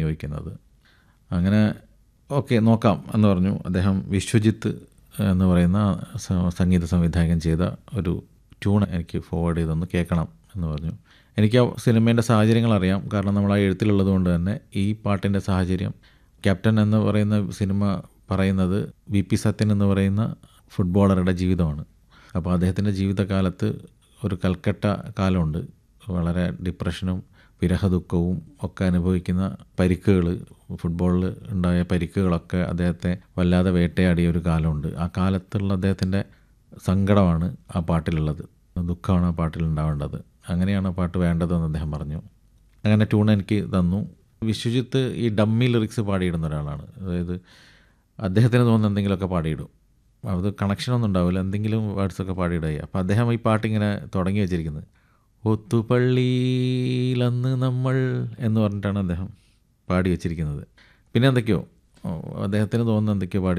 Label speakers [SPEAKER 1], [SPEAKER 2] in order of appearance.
[SPEAKER 1] വിനിയോഗിക്കുന്നത് അങ്ങനെ ഓക്കെ നോക്കാം എന്ന് പറഞ്ഞു അദ്ദേഹം വിശ്വജിത്ത് എന്ന് പറയുന്ന സ- സംഗീത സംവിധായകൻ ചെയ്ത ഒരു ട്യൂൺ എനിക്ക് ഫോർവേഡ് ചെയ്തൊന്ന് കേൾക്കണം എന്ന് പറഞ്ഞു എനിക്ക് ആ സിനിമേൻ്റെ സാഹചര്യങ്ങൾ അറിയാം കാരണം നമ്മൾ ആ എഴുത്തിലുള്ളത് കൊണ്ട് തന്നെ ഈ പാട്ടിൻ്റെ സാഹചര്യം ക്യാപ്റ്റൻ എന്ന് പറയുന്ന സിനിമ പറയുന്നത് വി പി സത്യൻ എന്ന് പറയുന്ന ഫുട്ബോളറുടെ ജീവിതമാണ് അപ്പോൾ അദ്ദേഹത്തിൻ്റെ ജീവിതകാലത്ത് ഒരു കൽക്കട്ട കാലമുണ്ട് വളരെ ഡിപ്രഷനും വിരഹദുഃഖവും ഒക്കെ അനുഭവിക്കുന്ന പരിക്കുകൾ ഫുട്ബോളിൽ ഉണ്ടായ പരിക്കുകളൊക്കെ അദ്ദേഹത്തെ വല്ലാതെ വേട്ടയാടിയ ഒരു കാലമുണ്ട് ആ കാലത്തുള്ള അദ്ദേഹത്തിൻ്റെ സങ്കടമാണ് ആ പാട്ടിലുള്ളത് ദുഃഖമാണ് ആ പാട്ടിൽ ഉണ്ടാവേണ്ടത് അങ്ങനെയാണ് ആ പാട്ട് വേണ്ടതെന്ന് അദ്ദേഹം പറഞ്ഞു അങ്ങനെ ട്യൂൺ എനിക്ക് തന്നു വിശ്വജിത്ത് ഈ ഡമ്മി ലിറിക്സ് പാടിയിടുന്ന ഒരാളാണ് അതായത് അദ്ദേഹത്തിന് തോന്നുന്ന എന്തെങ്കിലുമൊക്കെ പാടിയിടും അത് കണക്ഷനൊന്നും ഉണ്ടാവില്ല എന്തെങ്കിലും വേർഡ്സൊക്കെ പാടിയിടുക അപ്പോൾ അദ്ദേഹം ഈ പാട്ടിങ്ങനെ തുടങ്ങി വെച്ചിരിക്കുന്നത് ഒത്തുപള്ളിയിലന്ന് നമ്മൾ എന്ന് പറഞ്ഞിട്ടാണ് അദ്ദേഹം പാടി വെച്ചിരിക്കുന്നത് പിന്നെ എന്തൊക്കെയോ ഓ, അദ്ദേഹത്തിന് തോന്നുന്ന എന്തൊക്കെയോ പാടി